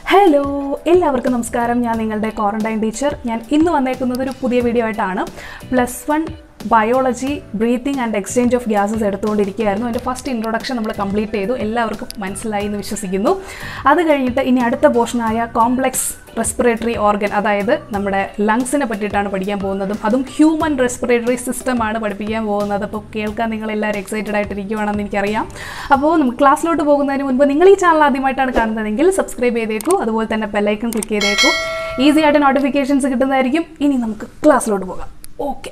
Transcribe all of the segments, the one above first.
Hello എല്ലാവർക്കും നമസ്കാരം ഞാൻ നിങ്ങളുടെ ക്വാറന്റൈൻ ടീച്ചർ ഞാൻ ഇന്ന് വന്നേക്കുന്നത് ഒരു പുതിയ വീഡിയോ ആയിട്ടാണ് plus one biology breathing and exchange of gases എടുത്തുകൊണ്ടിരിക്കുകയായിരുന്നു അതിൻ്റെ ഫസ്റ്റ് ഇൻട്രൊഡക്ഷൻ നമ്മൾ കംപ്ലീറ്റ് ചെയ്തു എല്ലാവർക്കും മനസ്സിലായി എന്ന് വിശ്വസിക്കുന്നു അത് കഴിഞ്ഞിട്ട് ഇനി അടുത്ത പോർഷനായ കോംപ്ലെക്സ് റെസ്പിറേറ്ററി ഓർഗൻ അതായത് നമ്മുടെ ലങ്സിനെ പറ്റിയിട്ടാണ് പഠിക്കാൻ പോകുന്നതും അതും ഹ്യൂമൻ റെസ്പിറേറ്ററി സിസ്റ്റമാണ് പഠിപ്പിക്കാൻ പോകുന്നത് അപ്പോൾ കേൾക്കാൻ നിങ്ങൾ എല്ലാവരും എക്സൈറ്റഡ് ആയിട്ടിരിക്കുവാണെന്ന് എനിക്കറിയാം അപ്പോൾ നമുക്ക് ക്ലാസ്സിലോട്ട് പോകുന്നതിന് മുൻപ് നിങ്ങൾ ഈ ചാനൽ ആദ്യമായിട്ടാണ് കാണുന്നതെങ്കിൽ സബ്സ്ക്രൈബ് ചെയ്തേക്കൂ അതുപോലെ തന്നെ ബെല്ലൈക്കൺ ക്ലിക്ക് ചെയ്തേക്കൂ ഈസി ആയിട്ട് നോട്ടിഫിക്കേഷൻസ് കിട്ടുന്നതായിരിക്കും ഇനി നമുക്ക് ക്ലാസ്സിലോട്ട് പോകാം ഓക്കെ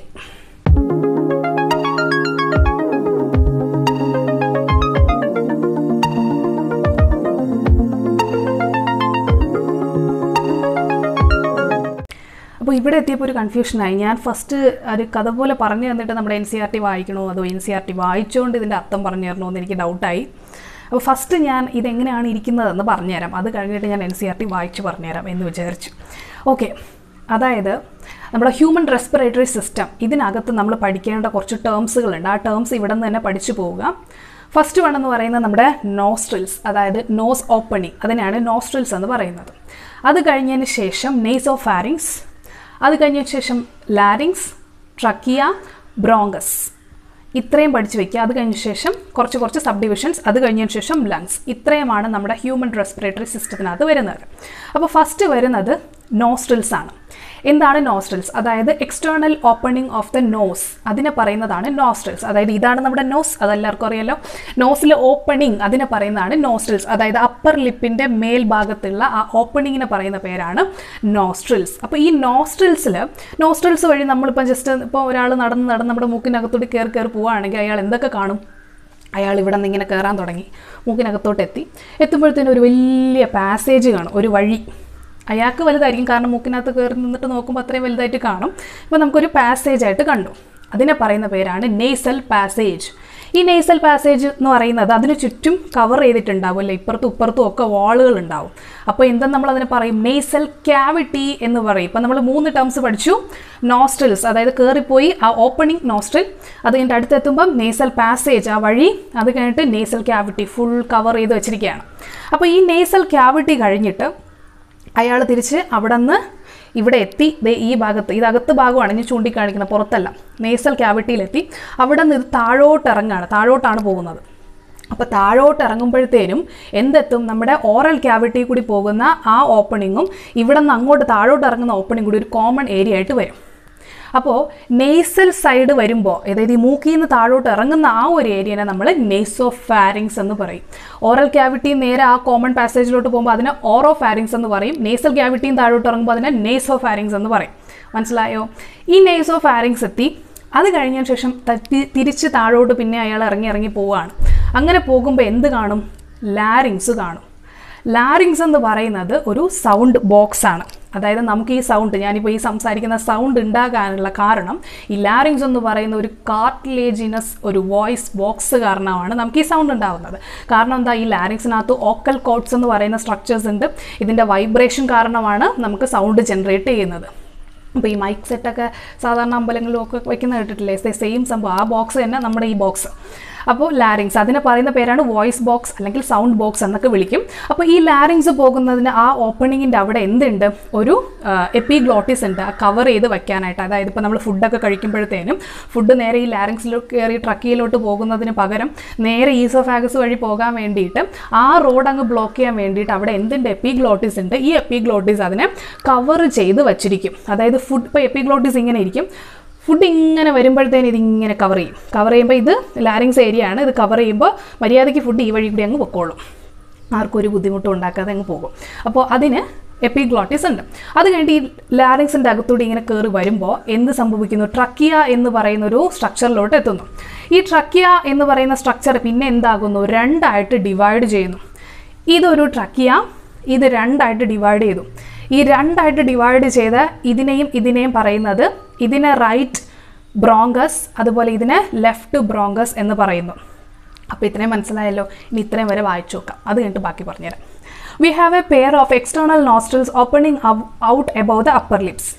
അപ്പോൾ ഇവിടെ എത്തിയപ്പോൾ ഒരു കൺഫ്യൂഷനായി ഞാൻ ഫസ്റ്റ് ഒരു കഥ പോലെ പറഞ്ഞു തന്നിട്ട് നമ്മുടെ എൻ സി ആർ ടി വായിക്കണോ അതോ എൻ സി ആർ ടി വായിച്ചുകൊണ്ട് ഇതിൻ്റെ അർത്ഥം പറഞ്ഞു തരണോ എന്ന് എനിക്ക് ഡൗട്ടായി അപ്പോൾ ഫസ്റ്റ് ഞാൻ ഇതെങ്ങനെയാണ് ഇരിക്കുന്നതെന്ന് പറഞ്ഞുതരാം അത് കഴിഞ്ഞിട്ട് ഞാൻ എൻ സി ആർ ടി വായിച്ച് പറഞ്ഞുതരാം എന്ന് വിചാരിച്ചു ഓക്കെ അതായത് നമ്മുടെ ഹ്യൂമൻ റെസ്പിറേറ്ററി സിസ്റ്റം ഇതിനകത്ത് നമ്മൾ പഠിക്കേണ്ട കുറച്ച് ടേംസുകളുണ്ട് ആ ടേംസ് ഇവിടെ നിന്ന് തന്നെ പഠിച്ചു പോവുക ഫസ്റ്റ് വൺ എന്ന് പറയുന്നത് നമ്മുടെ നോസ്ട്രിൽസ് അതായത് നോസ് ഓപ്പണിംഗ് അതിനെയാണ് നോസ്ട്രിൽസ് എന്ന് പറയുന്നത് അത് കഴിഞ്ഞതിന് ശേഷം നെയ്സ് ഓഫ് ഫാരിങ്സ് അത് കഴിഞ്ഞ ശേഷം ലാരിങ്സ് ട്രക്കിയ ബ്രോങ്കസ് ഇത്രയും പഠിച്ചു വെക്കുക അത് കഴിഞ്ഞ ശേഷം കുറച്ച് കുറച്ച് സബ് ഡിവിഷൻസ് അത് കഴിഞ്ഞതിന് ശേഷം ലങ്സ് ഇത്രയുമാണ് നമ്മുടെ ഹ്യൂമൻ റെസ്പിറേറ്ററി സിസ്റ്റത്തിനകത്ത് വരുന്നത് അപ്പോൾ ഫസ്റ്റ് വരുന്നത് നോസ്ട്രിൽസ് ആണ് എന്താണ് നോസ്ട്രിൽസ് അതായത് external opening of the nose അതിനെ പറയുന്നതാണ് നോസ്ട്രിൽസ് അതായത് ഇതാണ് നമ്മുടെ നോസ് അതെല്ലാവർക്കും അറിയാലോ നോസിലെ ഓപ്പണിംഗ് അതിനെ പറയുന്നതാണ് നോസ്ട്രിൽസ് അതായത് അപ്പർ ലിപ്പിൻ്റെ മേൽഭാഗത്തുള്ള ആ ഓപ്പണിങ്ങിനെ പറയുന്ന പേരാണ് നോസ്ട്രിൽസ് അപ്പോൾ ഈ നോസ്ട്രിൽസിൽ നോസ്ട്രിൽസ് വഴി നമ്മളിപ്പോൾ ജസ്റ്റ് ഇപ്പോൾ ഒരാൾ നടന്ന് നടന്ന് നമ്മുടെ മൂക്കിനകത്തോട്ട് കയറി കയറി പോവുകയാണെങ്കിൽ അയാൾ എന്തൊക്കെ കാണും അയാൾ ഇവിടെ നിന്ന് ഇങ്ങനെ കയറാൻ തുടങ്ങി മൂക്കിനകത്തോട്ട് എത്തി എത്തുമ്പോഴത്തേനും ഒരു വലിയ പാസേജ് കാണും ഒരു വഴി അയാൾക്ക് വലുതായിരിക്കും കാരണം മൂക്കിനകത്ത് കയറി നിന്നിട്ട് നോക്കുമ്പോൾ അത്രയും വലുതായിട്ട് കാണും ഇപ്പോൾ നമുക്കൊരു പാസേജ് ആയിട്ട് കണ്ടു അതിനെ പറയുന്ന പേരാണ് നെയ്സൽ പാസേജ് ഈ നെയ്സൽ പാസേജ് എന്ന് പറയുന്നത് അതിന് ചുറ്റും കവർ ചെയ്തിട്ടുണ്ടാവും അല്ലേ ഇപ്പുറത്തും ഇപ്പുറത്തും ഒക്കെ വാളുകൾ ഉണ്ടാവും അപ്പോൾ എന്തെന്ന് നമ്മൾ അതിനെ പറയും നെയ്സൽ ക്യാവിറ്റി എന്ന് പറയും ഇപ്പം നമ്മൾ മൂന്ന് ടേംസ് പഠിച്ചു നോസ്ട്രിൽസ് അതായത് കയറിപ്പോയി ആ ഓപ്പണിംഗ് നോസ്ട്രിൽ അത് കഴിഞ്ഞിട്ട് അടുത്തെത്തുമ്പം നെയ്സൽ പാസേജ് ആ വഴി അത് കഴിഞ്ഞിട്ട് നെയ്സൽ ക്യാവിറ്റി ഫുൾ കവർ ചെയ്ത് വെച്ചിരിക്കുകയാണ് അപ്പോൾ ഈ നെയ്സൽ ക്യാവിറ്റി കഴിഞ്ഞിട്ട് അയാൾ തിരിച്ച് അവിടെ നിന്ന് ഇവിടെ എത്തി ദേ ഈ ഭാഗത്ത് ഇത് അകത്ത് ഭാഗമാണ് ഇനി ചൂണ്ടിക്കാണിക്കുന്നത് പുറത്തല്ല നേസൽ ക്യാവിറ്റിയിലെത്തി അവിടെ നിന്ന് ഇത് താഴോട്ട് ഇറങ്ങാണ് താഴോട്ടാണ് പോകുന്നത് അപ്പോൾ താഴോട്ട് ഇറങ്ങുമ്പോഴത്തേനും എന്തെത്തും നമ്മുടെ ഓറൽ ക്യാവിറ്റി കൂടി പോകുന്ന ആ ഓപ്പണിങ്ങും ഇവിടെ നിന്ന് അങ്ങോട്ട് താഴോട്ട് ഇറങ്ങുന്ന ഓപ്പണിംഗ് കൂടി ഒരു കോമൺ ഏരിയ ആയിട്ട് വരും അപ്പോൾ നെയ്സൽ സൈഡ് വരുമ്പോൾ അതായത് ഈ മൂക്കിൽ നിന്ന് താഴോട്ട് ഇറങ്ങുന്ന ആ ഒരു ഏരിയനെ നമ്മൾ നെയ്സോ ഫാരിങ്സ് എന്ന് പറയും ഓറൽ ക്യാവിറ്റി നേരെ ആ കോമൺ പാസേജിലോട്ട് പോകുമ്പോൾ അതിനെ ഓറോ ഫാരിങ്സ് എന്ന് പറയും നെയ്സൽ ക്യാവിറ്റിയും താഴോട്ട് ഇറങ്ങുമ്പോൾ അതിനെ നെയ്സോ ഫാരിങ്സ് എന്ന് പറയും മനസ്സിലായോ ഈ നെയ്സോ ഫാരിങ്സ് എത്തി അത് കഴിഞ്ഞതിന് ശേഷം തിരിച്ച് താഴോട്ട് പിന്നെ അയാൾ ഇറങ്ങി ഇറങ്ങി പോവുകയാണ് അങ്ങനെ പോകുമ്പോൾ എന്ത് കാണും ലാരിങ്സ് കാണും ലാരിങ്സ് എന്ന് പറയുന്നത് ഒരു സൗണ്ട് ബോക്സ് ആണ് അതായത് നമുക്ക് ഈ സൗണ്ട് ഞാനിപ്പോൾ ഈ സംസാരിക്കുന്ന സൗണ്ട് ഉണ്ടാകാനുള്ള കാരണം ഈ ലാരിങ്സ് എന്ന് പറയുന്ന ഒരു കാർട്ടിലേജിനസ് ഒരു വോയിസ് ബോക്സ് കാരണമാണ് നമുക്ക് ഈ സൗണ്ട് ഉണ്ടാകുന്നത് കാരണം എന്താ ഈ ലാരിങ്സിനകത്ത് ഓക്കൽ കോഡ്സ് എന്ന് പറയുന്ന സ്ട്രക്ചേഴ്സ് ഉണ്ട് ഇതിൻ്റെ വൈബ്രേഷൻ കാരണമാണ് നമുക്ക് സൗണ്ട് ജനറേറ്റ് ചെയ്യുന്നത് അപ്പോൾ ഈ മൈക്ക് സെറ്റൊക്കെ സാധാരണ അമ്പലങ്ങളിലും ഒക്കെ വെക്കുന്ന കേട്ടിട്ടില്ലേ സെയിം സംഭവം ആ ബോക്സ് തന്നെ നമ്മുടെ ഈ ബോക്സ് അപ്പോൾ ലാരിങ്സ് അതിനെ പറയുന്ന പേരാണ് വോയിസ് ബോക്സ് അല്ലെങ്കിൽ സൗണ്ട് ബോക്സ് എന്നൊക്കെ വിളിക്കും അപ്പോൾ ഈ ലാരിങ്സ് പോകുന്നതിന് ആ ഓപ്പണിങ്ങിൻ്റെ അവിടെ എന്തുണ്ട് ഒരു എപ്പിഗ്ലോട്ടിസ് ഉണ്ട് ആ കവർ ചെയ്ത് വെക്കാനായിട്ട് അതായത് ഇപ്പോൾ നമ്മൾ ഫുഡൊക്കെ കഴിക്കുമ്പോഴത്തേനും ഫുഡ് നേരെ ഈ ലാരിങ്സിലോട്ട് കയറി ട്രക്കിയിലോട്ട് പോകുന്നതിന് പകരം നേരെ ഈസോഫാഗസ് വഴി പോകാൻ വേണ്ടിയിട്ട് ആ റോഡ് അങ്ങ് ബ്ലോക്ക് ചെയ്യാൻ വേണ്ടിയിട്ട് അവിടെ എന്തുണ്ട് എപ്പിഗ്ലോട്ടിസ് ഉണ്ട് ഈ എപ്പിഗ്ലോട്ടിസ് അതിനെ കവർ ചെയ്ത് വച്ചിരിക്കും അതായത് ഫുഡ് ഇപ്പോൾ എപ്പിഗ്ലോട്ടിസ് ഇങ്ങനെ ഇരിക്കും ഫുഡ് ഇങ്ങനെ വരുമ്പോഴത്തേന് ഇതിങ്ങനെ കവർ ചെയ്യും കവർ ചെയ്യുമ്പോൾ ഇത് ലാരിങ്സ് ഏരിയ ആണ് ഇത് കവർ ചെയ്യുമ്പോൾ മര്യാദയ്ക്ക് ഫുഡ് ഈ വഴി കൂടി അങ്ങ് പൊക്കോളും ആർക്കും ഒരു ബുദ്ധിമുട്ടും ഉണ്ടാക്കാതെ അങ്ങ് പോകും അപ്പോൾ അതിന് എപ്പിഗ്ലോട്ടിസ് ഉണ്ട് അത് കഴിഞ്ഞിട്ട് ഈ ലാരിങ്സിൻ്റെ അകത്തൂടി ഇങ്ങനെ കയറി വരുമ്പോൾ എന്ത് സംഭവിക്കുന്നു ട്രക്കിയ എന്ന് പറയുന്ന ഒരു സ്ട്രക്ചറിലോട്ട് എത്തുന്നു ഈ ട്രക്കിയ എന്ന് പറയുന്ന സ്ട്രക്ചർ പിന്നെ എന്താകുന്നു രണ്ടായിട്ട് ഡിവൈഡ് ചെയ്യുന്നു ഇതൊരു ട്രക്കിയ ഇത് രണ്ടായിട്ട് ഡിവൈഡ് ചെയ്തു ഈ രണ്ടായിട്ട് ഡിവൈഡ് ചെയ്ത് ഇതിനെയും ഇതിനെയും പറയുന്നത് ഇതിനെ റൈറ്റ് ബ്രോങ്കസ് അതുപോലെ ഇതിനെ ലെഫ്റ്റ് ബ്രോങ്കസ് എന്ന് പറയുന്നു അപ്പോൾ ഇത്രയും മനസ്സിലായല്ലോ ഇനി ഇത്രയും വരെ വായിച്ചു നോക്കാം അത് കഴിഞ്ഞിട്ട് ബാക്കി പറഞ്ഞുതരാം we have a pair of external nostrils opening out above the upper lips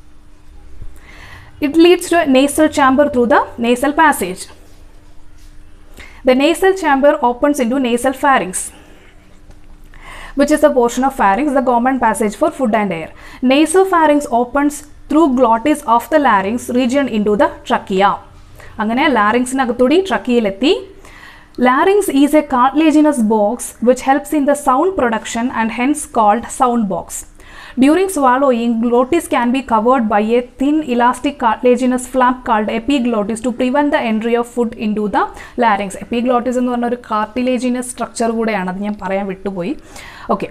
It leads to a nasal chamber through the nasal passage. The nasal chamber opens into nasal pharynx. which is a portion of pharynx, the common passage for food and air. Nasopharynx opens through glottis of the larynx region into the trachea. അങ്ങനെ ലാറിങ്സിനകത്തൂടി ട്രക്കിയിലെത്തി larynx is a cartilaginous box which helps in the sound production and hence called sound box During swallowing, glottis can be covered by a thin elastic cartilaginous flap called epiglottis to prevent the entry of food into the larynx. Epiglottis എന്ന് പറഞ്ഞ ഒരു cartilaginous structure കൂടെയാണ് അത് ഞാൻ പറയാൻ വിട്ടുപോയി okay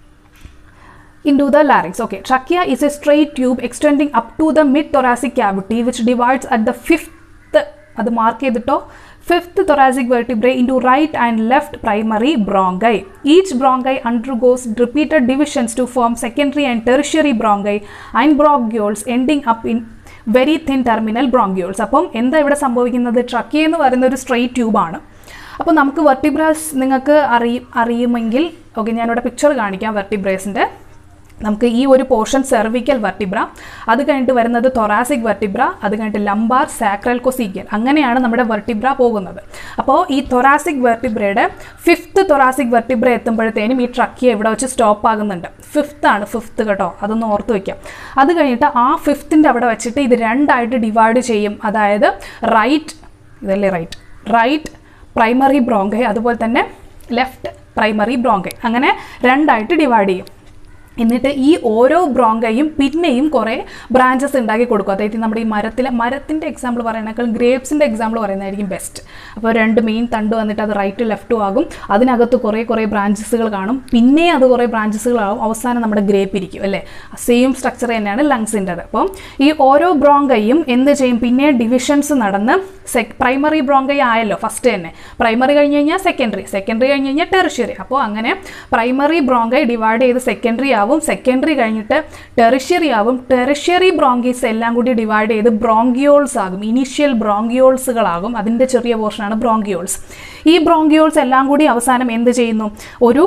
into the larynx. Okay, trachea is a straight tube extending up to the mid thoracic cavity which divides at the fifth അത് mark ചെയ്തിട്ടോ fifth thoracic vertebrae into right and left primary bronchi. Each bronchi undergoes repeated divisions to form secondary and tertiary bronchi and bronchioles ending up in very thin terminal bronchioles അപ്പം എന്താ ഇവിടെ സംഭവിക്കുന്നത് ട്രക്കി എന്ന് പറയുന്ന ഒരു straight ട്യൂബാണ് അപ്പോൾ നമുക്ക് വെർട്ടിബ്രാസ് നിങ്ങൾക്ക് അറിയും അറിയുമെങ്കിൽ ഓക്കെ ഞാനിവിടെ പിക്ചർ കാണിക്കാം വെർട്ടിബ്രേസിൻ്റെ നമുക്ക് ഈ ഒരു പോർഷൻ സെർവിക്കൽ വെർട്ടിബ്ര അത് കഴിഞ്ഞിട്ട് വരുന്നത് തൊറാസിക് വെർട്ടിബ്ര അത് കഴിഞ്ഞിട്ട് ലംബാർ സാക്രൽ കൊസീക്കൽ അങ്ങനെയാണ് നമ്മുടെ വെർട്ടിബ്ര പോകുന്നത് അപ്പോൾ ഈ തൊറാസിക് വെർട്ടിബ്രയുടെ ഫിഫ്ത്ത് തൊറാസിക് വെർട്ടിബ്ര എത്തുമ്പോഴത്തേനും ഈ ട്രക്കി ഇവിടെ വെച്ച് സ്റ്റോപ്പ് ആകുന്നുണ്ട് ഫിഫ്ത്ത് ആണ് ഫിഫ്ത്ത് കേട്ടോ അതൊന്ന് ഓർത്ത് വയ്ക്കാം അത് കഴിഞ്ഞിട്ട് ആ ഫിഫ്ത്തിൻ്റെ അവിടെ വെച്ചിട്ട് ഇത് രണ്ടായിട്ട് ഡിവൈഡ് ചെയ്യും അതായത് റൈറ്റ് ഇതല്ലേ റൈറ്റ് റൈറ്റ് പ്രൈമറി ബ്രോങ്കൈ അതുപോലെ തന്നെ ലെഫ്റ്റ് പ്രൈമറി ബ്രോങ്കൈ അങ്ങനെ രണ്ടായിട്ട് ഡിവൈഡ് ചെയ്യും എന്നിട്ട് ഈ ഓരോ ബ്രോങ്കയും പിന്നെയും കുറേ ബ്രാഞ്ചസ് ഉണ്ടാക്കി കൊടുക്കും അതായത് നമ്മുടെ ഈ മരത്തിലെ മരത്തിൻ്റെ എക്സാമ്പിൾ പറയുന്നതിനേക്കാൾ ഗ്രേപ്സിൻ്റെ എക്സാമ്പിൾ പറയുന്നതായിരിക്കും ബെസ്റ്റ് അപ്പോൾ രണ്ട് മെയിൻ തണ്ട് വന്നിട്ട് അത് റൈറ്റ് ലെഫ്റ്റും ആകും അതിനകത്ത് കുറേ കുറേ ബ്രാഞ്ചസുകൾ കാണും പിന്നെ അത് കുറേ ബ്രാഞ്ചസുകളാകും അവസാനം നമ്മുടെ ഗ്രേപ്പ് ഇരിക്കും അല്ലേ സെയിം സ്ട്രക്ചർ തന്നെയാണ് ലങ്സിൻ്റെത് അപ്പം ഈ ഓരോ ബ്രോങ്കയും എന്ത് ചെയ്യും പിന്നെ ഡിവിഷൻസ് നടന്ന് സെക് പ്രൈമറി ബ്രോങ്കൈ ആയല്ലോ ഫസ്റ്റ് തന്നെ പ്രൈമറി കഴിഞ്ഞ് കഴിഞ്ഞാൽ സെക്കൻഡറി സെക്കൻഡറി കഴിഞ്ഞ് കഴിഞ്ഞാൽ ടെറിഷ്യറി അപ്പോൾ അങ്ങനെ പ്രൈമറി ബ്രോങ്കൈ ഡിവൈഡ് ചെയ്ത് സെക്കൻഡറി ആവും സെക്കൻഡറി കഴിഞ്ഞിട്ട് ടെറിഷ്യറി ആവും ടെറിഷ്യറി ബ്രോങ്കീസ് എല്ലാം കൂടി ഡിവൈഡ് ചെയ്ത് ബ്രോങ്കിയോൾസ് ആകും ഇനീഷ്യൽ ബ്രോങ്കിയോൾസുകളാകും അതിൻ്റെ ചെറിയ പോർഷനാണ് ബ്രോങ്കിയോൾസ് ഈ ബ്രോങ്കിയോൾസ് എല്ലാം കൂടി അവസാനം എന്ത് ചെയ്യുന്നു ഒരു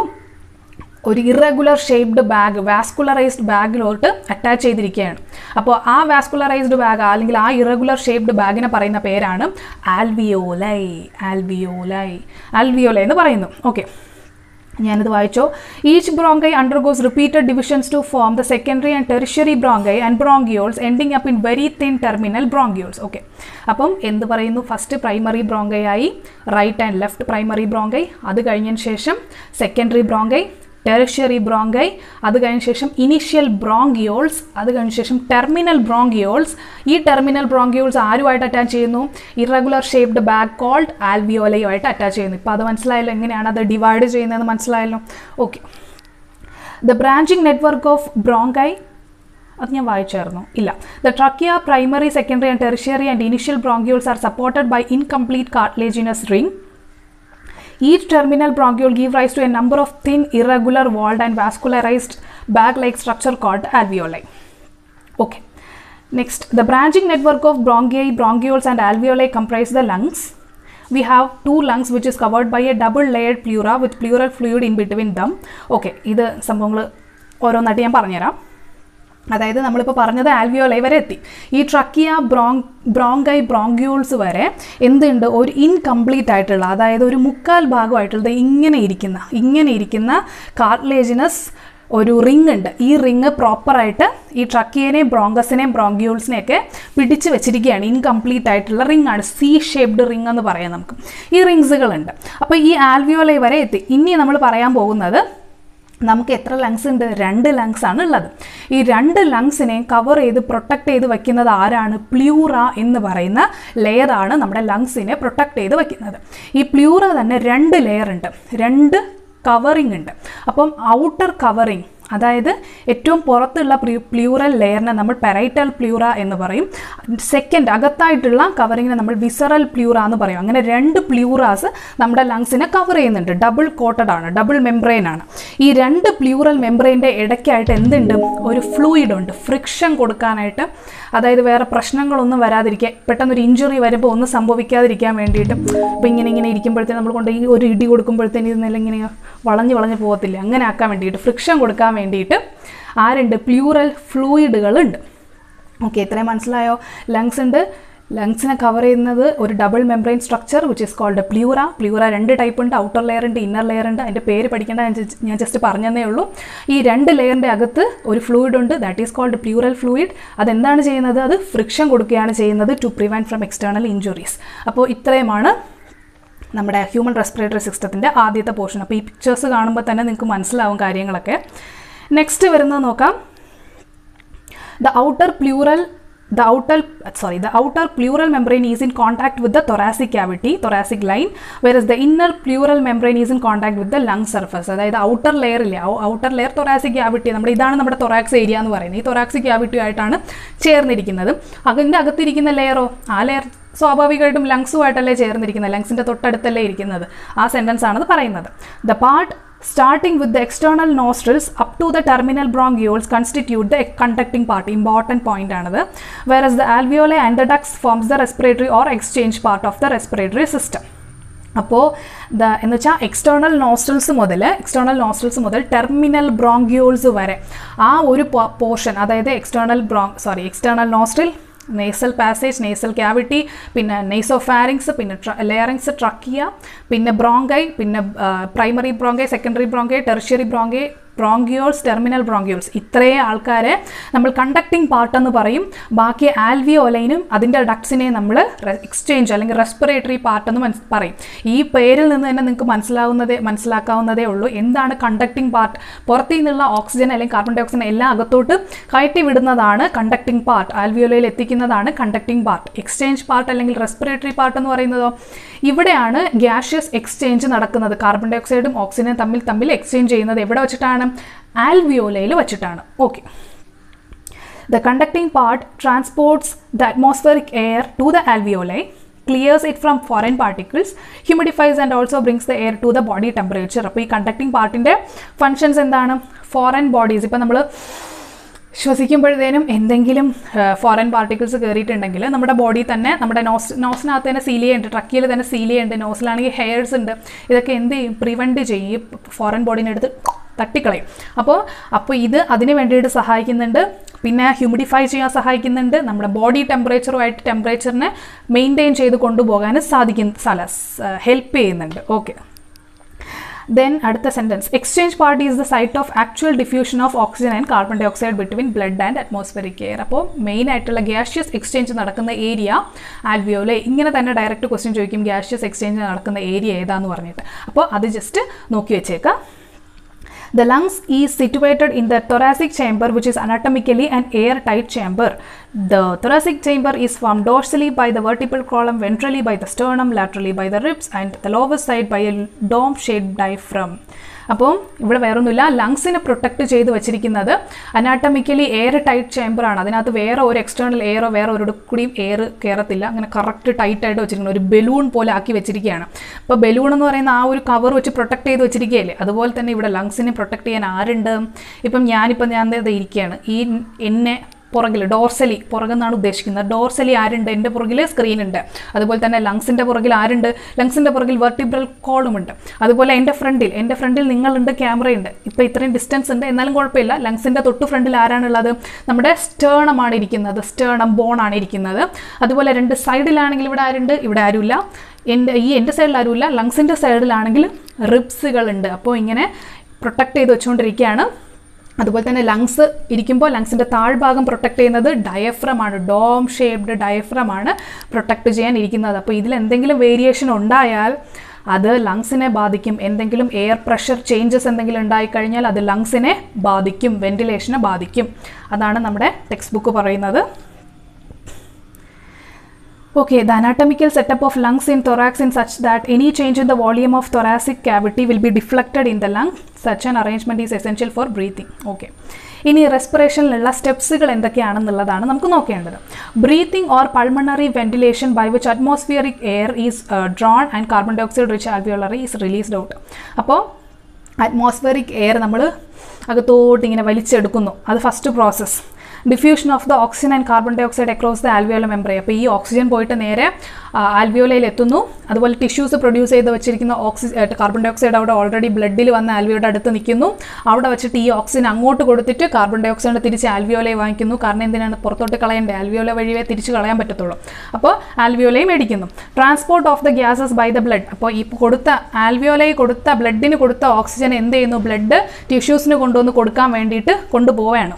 ഒരു ഇറഗുലർ ഷേപ്ഡ് ബാഗ് വാസ്കുലറൈസ്ഡ് ബാഗിലോട്ട് അറ്റാച്ച് ചെയ്തിരിക്കുകയാണ് അപ്പോൾ ആ വാസ്കുലറൈസ്ഡ് ബാഗ് അല്ലെങ്കിൽ ആ ഇറഗുലർ ഷേപ്ഡ് ബാഗിനെ പറയുന്ന പേരാണ് ആൽവിയോലൈ ആൽവിയോലൈ ആൽവിയോലൈ എന്ന് പറയുന്നു ഓക്കെ ഞാനിത് വായിച്ചോ each bronchi undergoes repeated divisions to form the secondary and tertiary bronchi and bronchioles ending up in very thin terminal bronchioles okay അപ്പം എന്ത് പറയുന്നു ഫസ്റ്റ് പ്രൈമറി ബ്രോങ്കൈ ആയി right and left primary bronchi അത് കഴിഞ്ഞതിന് ശേഷം secondary bronchi tertiary bronchi അത് കഴിഞ്ഞ ശേഷം ഇനീഷ്യൽ ബ്രോങ്കിയോൾസ് അത് കഴിഞ്ഞ ശേഷം ടെർമിനൽ ബ്രോങ്കിയോൾസ് ഈ ടെർമിനൽ ബ്രോങ്കിയോൾസ് ആരുമായിട്ട് അറ്റാച്ച് ചെയ്യുന്നു ഇറഗുലർ ഷേപ്ഡ് ബാഗ് കോൾഡ് ആൽവിയോലയുമായിട്ട് അറ്റാച്ച് ചെയ്യുന്നു ഇപ്പോൾ അത് മനസ്സിലായല്ലോ എങ്ങനെയാണ് അത് ഡിവൈഡ് ചെയ്യുന്നതെന്ന് മനസ്സിലായല്ലോ okay the branching network of bronchi അത് ഞാൻ വായിച്ചായിരുന്നു ഇല്ല the trachea primary secondary and tertiary and initial bronchioles are supported by incomplete cartilaginous ring Each terminal bronchiole give rise to a number of thin, irregular, walled and vascularized bag-like structure called alveoli. Okay. Next, the branching network of bronchi, bronchioles and alveoli comprise the lungs. We have two lungs which is covered by a double layered pleura with pleural fluid in between them. Okay, ഇത് സംഭവങ്ങൾ ഓരോന്നായിട്ട് ഞാൻ പറഞ്ഞുതരാം അതായത് നമ്മളിപ്പോൾ പറഞ്ഞത് alveoli വരെ എത്തി ഈ ട്രക്കിയ ബ്രോങ് ബ്രോങ്കൈ ബ്രോങ്ക്യൂൾസ് വരെ എന്തുണ്ട് ഒരു ഇൻകംപ്ലീറ്റ് ആയിട്ടുള്ള അതായത് ഒരു മുക്കാൽ ഭാഗമായിട്ടുള്ളത് ഇങ്ങനെ ഇരിക്കുന്ന ഇങ്ങനെ ഇരിക്കുന്ന കാർട്ലേജിനസ് ഒരു റിങ് ഉണ്ട് ഈ റിങ് പ്രോപ്പറായിട്ട് ഈ ട്രക്കിയനെയും ബ്രോങ്കസിനെയും ബ്രോങ്ക്യൂൾസിനെയൊക്കെ പിടിച്ച് വെച്ചിരിക്കുകയാണ് ഇൻകംപ്ലീറ്റ് ആയിട്ടുള്ള റിംഗ് ആണ് സി ഷേപ്ഡ് റിംഗ് എന്ന് പറയാം നമുക്ക് ഈ റിങ്സുകളുണ്ട് അപ്പോൾ ഈ ആൽവിയോലൈ വരെ എത്തി ഇനി നമ്മൾ പറയാൻ പോകുന്നത് നമുക്ക് എത്ര ലങ്സ് ഉണ്ട് രണ്ട് ലങ്സ് ആണ് ഉള്ളത് ഈ രണ്ട് ലങ്സിനെ കവർ ചെയ്ത് പ്രൊട്ടക്ട് ചെയ്ത് വെക്കുന്നത് ആരാണ് പ്ലൂറ എന്ന് പറയുന്ന ലെയറാണ് നമ്മുടെ ലങ്സിനെ പ്രൊട്ടക്ട് ചെയ്ത് വെക്കുന്നത് ഈ പ്ലൂറ തന്നെ രണ്ട് ലെയർ ഉണ്ട് രണ്ട് കവറിങ് ഉണ്ട് അപ്പം ഔട്ടർ കവറിങ് അതായത് ഏറ്റവും പുറത്തുള്ള പ്ലൂറൽ ലെയറിനെ നമ്മൾ പെറൈറ്റൽ പ്ലൂറ എന്ന് പറയും സെക്കൻഡ് അകത്തായിട്ടുള്ള കവറിങ്ങിനെ നമ്മൾ വിസറൽ പ്ലൂറ എന്ന് പറയും അങ്ങനെ രണ്ട് പ്ലൂറാസ് നമ്മുടെ ലങ്സിനെ കവർ ചെയ്യുന്നുണ്ട് ഡബിൾ കോട്ടഡ് ആണ് ഡബിൾ മെംബ്രെയിൻ ആണ് ഈ രണ്ട് പ്ലൂറൽ മെംബ്രെയിൻ്റെ ഇടയ്ക്കായിട്ട് എന്തുണ്ട് ഒരു ഫ്ലൂയിഡ് ഉണ്ട് ഫ്രിക്ഷൻ കൊടുക്കാനായിട്ട് അതായത് വേറെ പ്രശ്നങ്ങളൊന്നും വരാതിരിക്കാൻ പെട്ടെന്നൊരു ഇഞ്ചുറി വരുമ്പോൾ ഒന്നും സംഭവിക്കാതിരിക്കാൻ വേണ്ടിയിട്ട് ഇപ്പോൾ ഇങ്ങനെ ഇങ്ങനെ ഇരിക്കുമ്പോഴത്തേന് നമ്മൾ കൊണ്ട് ഈ ഒരു ഇടി കൊടുക്കുമ്പോഴത്തേന് ഇതെല്ലാം ഇങ്ങനെ വളഞ്ഞ് വളഞ്ഞ് പോകത്തില്ല അങ്ങനെ ആക്കാൻ വേണ്ടിയിട്ട് ഫ്രിക്ഷൻ കൊടുക്കാൻ വേണ്ടിയിട്ട് ആരുണ്ട് പ്ലൂറൽ ഫ്ലൂയിഡുകളുണ്ട് ഓക്കെ ഇത്രയും മനസ്സിലായോ ലങ്സ് ഉണ്ട് ലങ്സിനെ കവർ ചെയ്യുന്നത് ഒരു double membrane structure which is called pleura pleura രണ്ട് ടൈപ്പ് ഉണ്ട് ഔട്ടർ ലെയർ ഉണ്ട് ഇന്നർ ലെയർ ഉണ്ട് അതിൻ്റെ പേര് പഠിക്കേണ്ട ഞാൻ ജസ്റ്റ്- ഞാൻ ജസ്റ്റ് പറഞ്ഞതേ ഉള്ളൂ ഈ രണ്ട് ലെയറിൻ്റെ അകത്ത് ഒരു ഫ്ലൂയിഡ് ഉണ്ട് that is called pleural fluid അതെന്താണ് ചെയ്യുന്നത് അത് ഫ്രിക്ഷൻ കൊടുക്കുകയാണ് ചെയ്യുന്നത് to prevent from external injuries അപ്പോൾ ഇത്രയുമാണ് നമ്മുടെ ഹ്യൂമൻ റെസ്പിറേറ്ററി സിസ്റ്റത്തിൻ്റെ ആദ്യത്തെ പോർഷൻ അപ്പോൾ ഈ പിക്ചേഴ്സ് കാണുമ്പോൾ തന്നെ നിങ്ങൾക്ക് മനസ്സിലാവും കാര്യങ്ങളൊക്കെ നെക്സ്റ്റ് വരുന്നത് നോക്കാം the outer pleural the outer sorry the outer pleural membrane is in contact with the thoracic cavity thoracic line whereas the inner pleural membrane is in contact with the lung surface അതായത് outer layer ഇല്ലേ outer layer thoracic cavity നമ്മുടെ ഇതാണ് നമ്മുടെ thorax area എന്ന് പറയുന്നത് ഈ thoracic cavity ആയിട്ടാണ് ചേർന്നിരിക്കുന്നത് അതിൻ്റെ അകത്തിരിക്കുന്ന ലെയറോ ആ ലെയർ സ്വാഭാവികമായിട്ടും ലങ്സുമായിട്ടല്ലേ ചേർന്നിരിക്കുന്നത് ലങ്സിൻ്റെ തൊട്ടടുത്തല്ലേ ഇരിക്കുന്നത് ആ സെൻറ്റൻസ് ആണത് പറയുന്നത് the part starting with the external nostrils up to the terminal bronchioles constitute the conducting part important point ആണത് whereas the alveoli and the ducts forms the respiratory or exchange part of the respiratory system അപ്പോൾ the എന്ന് വെച്ചാൽ external nostrils മുതൽ external nostrils മുതൽ terminal bronchioles വരെ ആ ഒരു portion അതായത് external bronch sorry external nostril nasal passage nasal cavity പിന്നെ നെയ്സോഫാരിങ്സ് പിന്നെ ലെയറിങ്സ് ട്രക്കിയ പിന്നെ ബ്രോങ്കൈ പിന്നെ primary bronchi secondary bronchi tertiary bronchi bronchioles terminal bronchioles ഇത്രയും ആൾക്കാരെ നമ്മൾ കണ്ടക്ടിങ് പാർട്ട് എന്ന് പറയും ബാക്കി ആൽവിയോലൈനും അതിൻ്റെ ഡക്ട്സിനെ നമ്മൾ എക്സ്ചേഞ്ച് അല്ലെങ്കിൽ റെസ്പിറേറ്ററി പാർട്ട് എന്ന് മനസ് പറയും ഈ പേരിൽ നിന്ന് തന്നെ നിങ്ങൾക്ക് മനസ്സിലാവുന്നതേ മനസ്സിലാക്കാവുന്നതേ ഉള്ളൂ എന്താണ് കണ്ടക്ടിങ് പാർട്ട് പുറത്തു നിന്നുള്ള ഓക്സിജൻ അല്ലെങ്കിൽ കാർബൺ ഡൈ ഓക്സിജൻ എല്ലാം അകത്തോട്ട് കയറ്റി വിടുന്നതാണ് കണ്ടക്ടിങ് പാർട്ട് ആൽവിയോലയിൽ എത്തിക്കുന്നതാണ് കണ്ടക്ടിങ് പാർട്ട് എക്സ്ചേഞ്ച് പാർട്ട് അല്ലെങ്കിൽ റെസ്പിറേറ്ററി പാർട്ട് എന്ന് പറയുന്നതോ ഇവിടെയാണ് ഗ്യാഷ്യസ് എക്സ്ചേഞ്ച് നടക്കുന്നത് കാർബൺ ഡൈ ഓക്സൈഡും ഓക്സിജനും തമ്മിൽ തമ്മിൽ എക്സ്ചേഞ്ച് ചെയ്യുന്നത് എവിടെ വെച്ചിട്ടാണ് ആൽവിയോലയിൽ വെച്ചിട്ടാണ് okay The conducting part transports the atmospheric air to the alveoli, clears it from foreign particles, humidifies and also brings the air to the body temperature. അപ്പോൾ ഈ കണ്ടക്ടിങ് പാർട്ടിൻ്റെ ഫങ്ഷൻസ് എന്താണ് ഫോറിൻ ബോഡീസ് ഇപ്പം നമ്മൾ ശ്വസിക്കുമ്പോഴത്തേനും എന്തെങ്കിലും ഫോറിൻ പാർട്ടിക്കിൾസ് കയറിയിട്ടുണ്ടെങ്കിൽ നമ്മുടെ body തന്നെ നമ്മുടെ നോസ് നോസിനകത്ത് തന്നെ സീൽ ചെയ്യുന്നുണ്ട് ട്രക്കിയിൽ തന്നെ സീൽ ചെയ്യുന്നുണ്ട് നോസിലാണെങ്കിൽ ഹെയർസ് ഉണ്ട് ഇതൊക്കെ എന്ത് ചെയ്യും പ്രിവെൻറ്റ് ചെയ്യും ഫോറിൻ ബോഡീനെ എടുത്ത് തട്ടിക്കളയും അപ്പോൾ അപ്പോൾ ഇത് അതിന് വേണ്ടിയിട്ട് സഹായിക്കുന്നുണ്ട് പിന്നെ ഹ്യൂമിഡിഫൈ ചെയ്യാൻ സഹായിക്കുന്നുണ്ട് നമ്മുടെ ബോഡി ടെമ്പറേച്ചറുമായിട്ട് ടെമ്പറേച്ചറിനെ മെയിൻറ്റെയിൻ ചെയ്ത് കൊണ്ടുപോകാൻ സാധിക്കും സ്ഥല ഹെൽപ്പ് ചെയ്യുന്നുണ്ട് ഓക്കെ ദെൻ അടുത്ത sentence exchange part is the site of actual diffusion of oxygen and carbon dioxide between blood and atmospheric air അപ്പോൾ മെയിൻ ആയിട്ടുള്ള ഗ്യാഷ്യസ് എക്സ്ചേഞ്ച് നടക്കുന്ന ഏരിയ ആൽവിയോലെ ഇങ്ങനെ തന്നെ ഡയറക്റ്റ് ക്വസ്റ്റ്യൻ ചോദിക്കും ഗ്യാഷ്യസ് എക്സ്ചേഞ്ച് നടക്കുന്ന area ഏതാന്ന് പറഞ്ഞിട്ട് അപ്പോൾ അത് ജസ്റ്റ് നോക്കി വെച്ചേക്കാം The lungs is situated in the thoracic chamber which is anatomically an airtight chamber. The thoracic chamber is formed dorsally by the vertebral column, ventrally by the sternum, laterally by the ribs and the lower side by a dome-shaped diaphragm. അപ്പോൾ ഇവിടെ വേറൊന്നുമില്ല ലങ്സിനെ protect ചെയ്ത് വെച്ചിരിക്കുന്നത് അനാട്ടമിക്കലി air tight chamber ആണ് അതിനകത്ത് വേറെ ഒരു external aero വേറെ ഒരു കൂടിയും എയർ കയറത്തില്ല അങ്ങനെ കറക്റ്റ് ടൈറ്റ് ആയിട്ട് വെച്ചിരിക്കുന്നത് ഒരു ബലൂൺ പോലെ ആക്കി വെച്ചിരിക്കുകയാണ് അപ്പോൾ ബലൂൺ എന്ന് പറയുന്ന ആ ഒരു കവർ വെച്ച് പ്രൊട്ടക്ട് ചെയ്ത് വെച്ചിരിക്കുകയല്ലേ അതുപോലെ തന്നെ ഇവിടെ ലങ്സിനെ പ്രൊട്ടക്ട് ചെയ്യാൻ ആരുണ്ട് ഇപ്പം ഞാനിപ്പം ഞാൻ ദേ ഇരിക്കുകയാണ് ഈ എന്നെ പുറകിൽ ഡോർസലി പുറകെന്നാണ് ഉദ്ദേശിക്കുന്നത് ഡോർസലി ആരുണ്ട് എൻ്റെ പുറകിൽ സ്ക്രീൻ ഉണ്ട് അതുപോലെ തന്നെ ലങ്സിൻ്റെ പുറകിൽ ആരുണ്ട് ലങ്സിൻ്റെ പുറകിൽ വെർട്ടിബ്രൽ കോളും ഉണ്ട് അതുപോലെ എൻ്റെ ഫ്രണ്ടിൽ എൻ്റെ ഫ്രണ്ടിൽ നിങ്ങളുണ്ട് ക്യാമറയുണ്ട് ഇപ്പോൾ ഇത്രയും ഡിസ്റ്റൻസ് ഉണ്ട് എന്നാലും കുഴപ്പമില്ല ലങ്സിൻ്റെ തൊട്ട് ഫ്രണ്ടിൽ ആരാണുള്ളത് നമ്മുടെ സ്റ്റേണമാണ് ഇരിക്കുന്നത് സ്റ്റേണം ബോണാണ് ഇരിക്കുന്നത് അതുപോലെ രണ്ട് സൈഡിലാണെങ്കിൽ ഇവിടെ ആരുണ്ട് ഇവിടെ ആരുമില്ല എൻ്റെ ഈ എൻ്റെ സൈഡിൽ ആരുമില്ല ലങ്സിൻ്റെ സൈഡിലാണെങ്കിൽ റിബ്സുകളുണ്ട് അപ്പോൾ ഇങ്ങനെ പ്രൊട്ടക്ട് ചെയ്ത് വെച്ചുകൊണ്ടിരിക്കുകയാണ് അതുപോലെ തന്നെ ലങ്സ് ഇരിക്കുമ്പോൾ ലങ്സിൻ്റെ താഴ്ഭാഗം പ്രൊട്ടക്ട് ചെയ്യുന്നത് ഡയഫ്രം ആണ് ഡോം ഷേപ്ഡ് ഡയഫ്രം ആണ് പ്രൊട്ടക്ട് ചെയ്യാൻ ഇരിക്കുന്നത് അപ്പോൾ ഇതിൽ എന്തെങ്കിലും വേരിയേഷൻ ഉണ്ടായാൽ അത് ലങ്സിനെ ബാധിക്കും എന്തെങ്കിലും എയർ പ്രഷർ ചേഞ്ചസ് എന്തെങ്കിലും ഉണ്ടായിക്കഴിഞ്ഞാൽ അത് ലങ്സിനെ ബാധിക്കും വെന്റിലേഷനെ ബാധിക്കും അതാണ് നമ്മുടെ ടെക്സ്റ്റ് ബുക്ക് പറയുന്നത് Okay, the anatomical setup of lungs in thorax is such that any change in the volume of thoracic cavity will be deflected in the lung. Such an arrangement is essential for breathing. Okay. ഇനി റെസ്പിറേഷനിലുള്ള സ്റ്റെപ്സുകൾ എന്തൊക്കെയാണെന്നുള്ളതാണ് നമുക്ക് നോക്കേണ്ടത് breathing or pulmonary ventilation by which atmospheric air is drawn and carbon dioxide rich alveolar is released out അപ്പോൾ atmospheric air നമ്മൾ അകത്തോട്ട് ഇങ്ങനെ വലിച്ചെടുക്കുന്നു അത് first process diffusion of the oxygen and carbon dioxide across the alveola membrane അപ്പോൾ ഈ oxygen പോയിട്ട് നേരെ ആൽവിയോലയിൽ എത്തുന്നു അതുപോലെ ടിഷ്യൂസ് പ്രൊഡ്യൂസ് ചെയ്ത് വെച്ചിരിക്കുന്ന ഓക്സിജൻ കാർബൺ ഡൈ ഓക്സൈഡ് അവിടെ ഓൾറെഡി ബ്ലഡിൽ വന്ന് ആൽവിയോയുടെ അടുത്ത് നിൽക്കുന്നു അവിടെ വെച്ചിട്ട് ഈ ഓക്സിജൻ അങ്ങോട്ട് കൊടുത്തിട്ട് കാർബൺ ഡൈ ഓക്സൈഡ് തിരിച്ച് ആൽവിയോലയെ വാങ്ങിക്കുന്നു കാരണം എന്തിനാണ് പുറത്തോട്ട് കളയേണ്ടത് ആൽവിയോല വഴിയേ തിരിച്ച് കളയാൻ പറ്റത്തുള്ളൂ അപ്പോൾ ആൽവിയോലയും മേടിക്കുന്നു transport of the gases by the blood അപ്പോൾ ഈ കൊടുത്ത ആൽവിയോലയിൽ കൊടുത്ത ബ്ലഡിന് കൊടുത്ത ഓക്സിജൻ എന്ത് ചെയ്യുന്നു ബ്ലഡ് ടിഷ്യൂസിന് കൊണ്ടുവന്ന് കൊടുക്കാൻ വേണ്ടിയിട്ട് കൊണ്ടുപോവുകയാണ്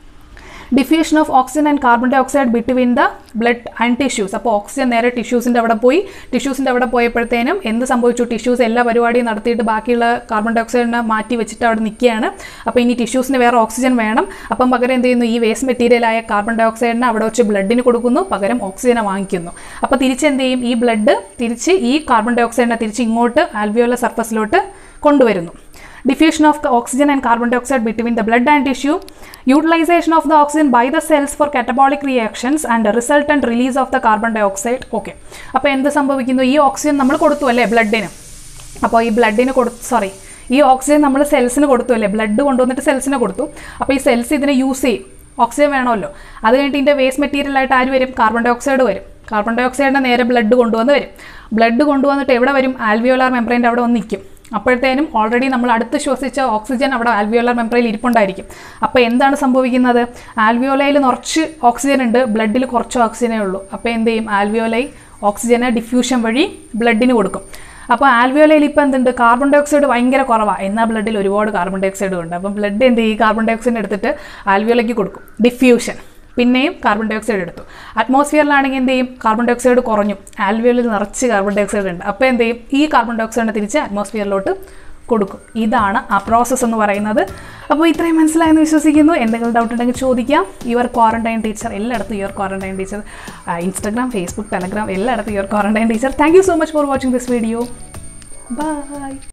diffusion of oxygen and carbon dioxide between the blood and tissues അപ്പോൾ ഓക്സിജൻ നേരെ ടിഷ്യൂസിൻ്റെ അവിടെ പോയി ടിഷ്യൂസിൻ്റെ അവിടെ പോയപ്പോഴത്തേനും എന്ത് സംഭവിച്ചു ടിഷ്യൂസ് എല്ലാ പരിപാടിയും നടത്തിയിട്ട് ബാക്കിയുള്ള കാർബൺ ഡൈ ഓക്സൈഡിനെ മാറ്റി വെച്ചിട്ട് അവിടെ നിൽക്കുകയാണ് അപ്പോൾ ഇനി ടിഷ്യൂസിന് വേറെ ഓക്സിജൻ വേണം അപ്പം പകരം എന്ത് ചെയ്യുന്നു ഈ വേസ്റ്റ് മെറ്റീരിയലായ കാർബൺ ഡൈ ഓക്സൈഡിനെ അവിടെ വെച്ച് ബ്ലഡിന് കൊടുക്കുന്നു പകരം ഓക്സിജനെ വാങ്ങിക്കുന്നു അപ്പോൾ തിരിച്ച് എന്ത് ചെയ്യും ഈ ബ്ലഡ് തിരിച്ച് ഈ കാർബൺ ഡൈ ഓക്സൈഡിനെ തിരിച്ച് ഇങ്ങോട്ട് ആൽവിയോല സർഫസിലോട്ട് കൊണ്ടുവരുന്നു diffusion of the oxygen and carbon dioxide between the blood and tissue, utilization of the oxygen by the cells for catabolic reactions and the resultant release of the carbon dioxide. Okay അപ്പോൾ എന്ത് സംഭവിക്കുന്നു ഈ oxygen നമ്മൾ കൊടുത്തു അല്ലേ ബ്ലഡിന് അപ്പോൾ ഈ ബ്ലഡിന് കൊടു സോറി ഈ ഓക്സിജൻ നമ്മൾ സെൽസിന് കൊടുത്തു അല്ലേ ബ്ലഡ് കൊണ്ടുവന്നിട്ട് സെൽസിന് കൊടുത്തു അപ്പോൾ ഈ സെൽസ് ഇതിനെ യൂസ് ചെയ്യും ഓക്സിജൻ വേണമല്ലോ അത് കഴിഞ്ഞിട്ട് ഇതിൻ്റെ വേസ്റ്റ് മെറ്റീരിയൽ ആയിട്ട് ആര് വരും കാർബൺ ഡൈ ഓക്സൈഡ് വരും കാർബൺ ഡൈ ഓക്സൈഡിനെ നേരെ ബ്ലഡ് കൊണ്ടുവന്ന് വരും ബ്ലഡ് കൊണ്ടുവന്നിട്ട് എവിടെ വരും ആൽവിയോലാർ മെംബ്രെയിൻ്റെ അവിടെ വന്ന് നിൽക്കും അപ്പോഴത്തേനും ഓൾറെഡി നമ്മൾ അടുത്ത് ശ്വസിച്ച ഓക്സിജൻ അവിടെ ആൽവിയോലർ മെംബ്രെയിൽ ഇരിപ്പുണ്ടായിരിക്കും അപ്പോൾ എന്താണ് സംഭവിക്കുന്നത് ആൽവിയോലയിൽ നിറച്ച് ഓക്സിജൻ ഉണ്ട് ബ്ലഡിൽ കുറച്ച് ഓക്സിജനേ ഉള്ളൂ അപ്പോൾ എന്ത് ചെയ്യും ആൽവിയോലൈ ഓക്സിജനെ ഡിഫ്യൂഷൻ വഴി ബ്ലഡിന് കൊടുക്കും അപ്പോൾ ആൽവിയോലയിൽ ഇപ്പോൾ എന്തുണ്ട് കാർബൺ ഡൈ ഓക്സൈഡ് ഭയങ്കര കുറവാണ് എന്നാൽ ബ്ലഡിൽ ഒരുപാട് കാർബൺ ഡൈ ഓക്സൈഡ് ഉണ്ട് അപ്പം ബ്ലഡ് എന്ത് ചെയ്യും കാർബൺ ഡൈ ഓക്സൈഡ് എടുത്തിട്ട് ആൽവിയോലയ്ക്ക് കൊടുക്കും ഡിഫ്യൂഷൻ പിന്നെയും കാർബൺ ഡൈ ഓക്സൈഡ് എടുത്തു അറ്റ്മോസ്ഫിയറിലാണെങ്കിൽ എന്ത് ചെയ്യും കാർബൺ ഡൈ ഓക്സൈഡ് കുറഞ്ഞു ആൽവിയോലിൽ നിറച്ച് കാർബൺ ഡൈ ഓക്സൈഡ് ഉണ്ട് അപ്പോൾ എന്ത് ചെയ്യും ഈ കാർബൺ ഡൈ ഓക്സൈഡിനെ തിരിച്ച് അറ്റ്മോസ്ഫിയറിലോട്ട് കൊടുക്കും ഇതാണ് ആ പ്രോസസ്സ് എന്ന് പറയുന്നത് അപ്പോൾ ഇത്രയും മനസ്സിലായെന്ന് വിശ്വസിക്കുന്നു എന്തെങ്കിലും ഡൗട്ട് ഉണ്ടെങ്കിൽ ചോദിക്കാം യുവർ ക്വാറന്റൈൻ ടീച്ചർ എല്ലായിടത്തും your quarantine teacher Instagram Facebook Telegram എല്ലായിടത്തും your quarantine teacher thank you so much for watching this video by